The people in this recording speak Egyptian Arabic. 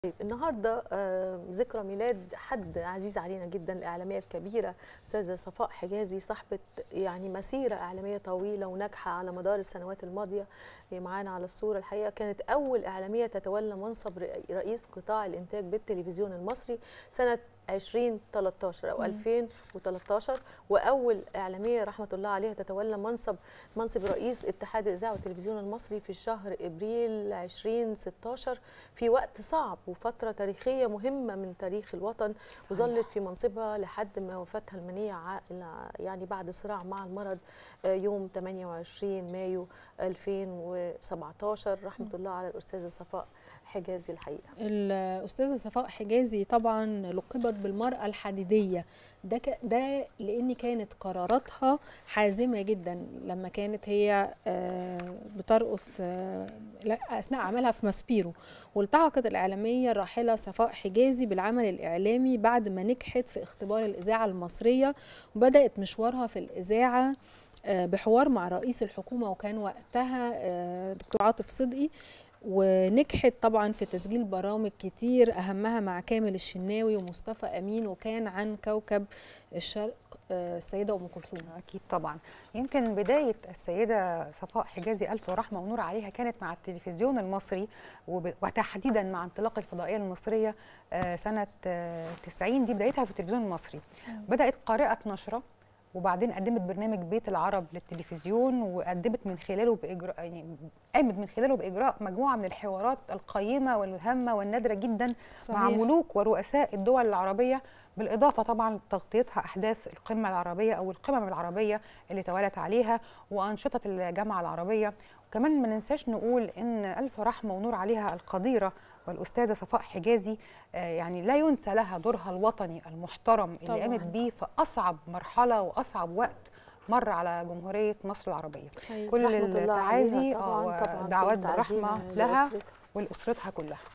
طيب النهارده آه، ذكرى ميلاد حد عزيز علينا جدا الاعلاميه الكبيره استاذه صفاء حجازي صاحبه يعني مسيره اعلاميه طويله وناجحه على مدار السنوات الماضيه هي معانا على الصوره الحقيقه كانت اول اعلاميه تتولى منصب رئ- رئيس قطاع الانتاج بالتلفزيون المصري سنه 2013 او 2013 واول اعلاميه رحمه الله عليها تتولى منصب منصب رئيس اتحاد الاذاعه والتلفزيون المصري في شهر ابريل 2016 في وقت صعب وفتره تاريخيه مهمه من تاريخ الوطن وظلت في منصبها لحد ما وفاتها المنيه ع- يعني بعد صراع مع المرض آه، يوم 28 مايو 2017 رحمه الله على الاستاذه صفاء حجازي الحقيقه الأستاذة صفاء حجازي طبعا لقبت بالمرأة الحديدية ده ك... ده لأن كانت قراراتها حازمة جدا لما كانت هي آه، بترقص آه، لا، أثناء عملها في ماسبيرو والتحقت الإعلامية الراحلة صفاء حجازي بالعمل الإعلامي بعد ما نجحت في اختبار الإذاعة المصرية وبدأت مشوارها في الإذاعة آه، بحوار مع رئيس الحكومة وكان وقتها آه، دكتور عاطف صدقي ونجحت طبعا في تسجيل برامج كتير اهمها مع كامل الشناوي ومصطفى امين وكان عن كوكب الشرق آه، السيده ام كلثوم اكيد طبعا يمكن بدايه السيده صفاء حجازي الف رحمه ونور عليها كانت مع التلفزيون المصري وب- وتحديدا مع انطلاق الفضائيه المصريه آه، سنه آه، 90 دي بدايتها في التلفزيون المصري بدات قارئه نشره وبعدين قدمت برنامج بيت العرب للتلفزيون وقدمت من خلاله باجراء يعني قامت من خلاله باجراء مجموعه من الحوارات القيمه والهامه والنادره جدا مع صحيح. ملوك ورؤساء الدول العربيه بالاضافه طبعا لتغطيتها احداث القمه العربيه او القمم العربيه اللي توالت عليها وانشطه الجامعه العربيه وكمان ما ننساش نقول ان الف رحمه ونور عليها القديره والاستاذه صفاء حجازي آه، يعني لا ينسى لها دورها الوطني المحترم اللي طبعاً. قامت بيه في اصعب مرحله واصعب وقت مر على جمهوريه مصر العربيه أيوة. كل رحمة الله عليها التعازي طبعاً، آه، طبعاً والدعوات كل تعزينا برحمه لها لأسرتها. ولاسرتها كلها